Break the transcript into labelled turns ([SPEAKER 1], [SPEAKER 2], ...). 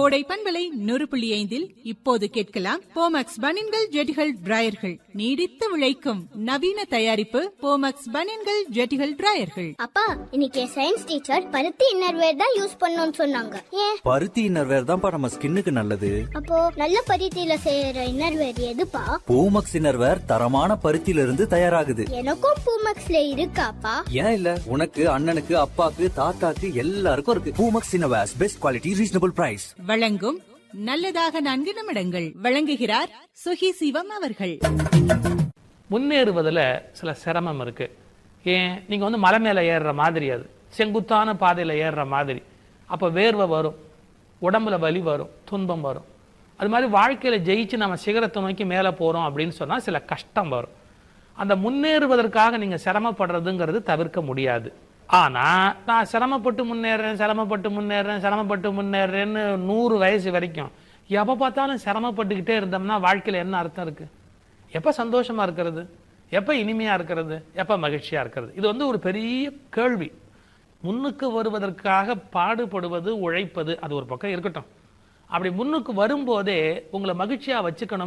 [SPEAKER 1] கோடை பண்பலை நூறு புள்ளி ஐந்தில் இப்போது கேட்கலாம் போமக்ஸ் பனின்கள் ஜெட்டிகள் டிராயர்கள் நீடித்து விளைக்கும் நவீன தயாரிப்பு போமக்ஸ் பனின்கள் ஜெட்டிகள் டிராயர்கள்
[SPEAKER 2] அப்பா இன்னைக்கு சயின்ஸ் டீச்சர் பருத்தி இன்னர்வேர் தான் யூஸ் பண்ணணும்னு சொன்னாங்க ஏன்
[SPEAKER 3] பருத்தி இன்னர்வேர் தான்ப்பா நம்ம ஸ்கின்னுக்கு நல்லது
[SPEAKER 2] அப்போ நல்ல பருத்தியில செய்யற இன்னர்வேர் எதுப்பா
[SPEAKER 3] பூமக்ஸ் இன்னர்வேர் தரமான பருத்தியில இருந்து தயாராகுது
[SPEAKER 2] எனக்கும் பூமக்ஸ்ல இருக்காப்பா
[SPEAKER 3] ஏன் இல்ல உனக்கு அண்ணனுக்கு அப்பாக்கு தாத்தாக்கு எல்லாருக்கும் இருக்கு Poomex innerwears best quality reasonable price
[SPEAKER 1] வழங்கும் நல்லதாக நான்கு நிமிடங்கள் வழங்குகிறார் சுகி சிவம் அவர்கள்
[SPEAKER 4] முன்னேறுவதில் சில சிரமம் இருக்கு ஏன் நீங்க வந்து மலை மேலே ஏறுற மாதிரி அது செங்குத்தான பாதையில் ஏறுற மாதிரி அப்போ வேர்வை வரும் உடம்புல வலி வரும் துன்பம் வரும் அது மாதிரி வாழ்க்கையில ஜெயிச்சு நம்ம சிகரத்தை நோக்கி மேலே போறோம் அப்படின்னு சொன்னா சில கஷ்டம் வரும் அந்த முன்னேறுவதற்காக நீங்க சிரமப்படுறதுங்கிறது தவிர்க்க முடியாது ஆனா நான் சிரமப்பட்டு முன்னேறேன் சிரமப்பட்டு முன்னேறேன் சிரமப்பட்டு முன்னேறேன்னு நூறு வயசு வரைக்கும் எப்போ பார்த்தாலும் சிரமப்பட்டுக்கிட்டே இருந்தோம்னா வாழ்க்கையில என்ன அர்த்தம் இருக்கு எப்போ சந்தோஷமா இருக்கிறது எப்போ இனிமையா இருக்கிறது எப்போ மகிழ்ச்சியா இருக்கிறது இது வந்து ஒரு பெரிய கேள்வி முன்னுக்கு வருவதற்காக பாடுபடுவது உழைப்பது அது ஒரு பக்கம் இருக்கட்டும் அப்படி முன்னுக்கு வரும்போதே உங்களை மகிழ்ச்சியா வச்சுக்கணும்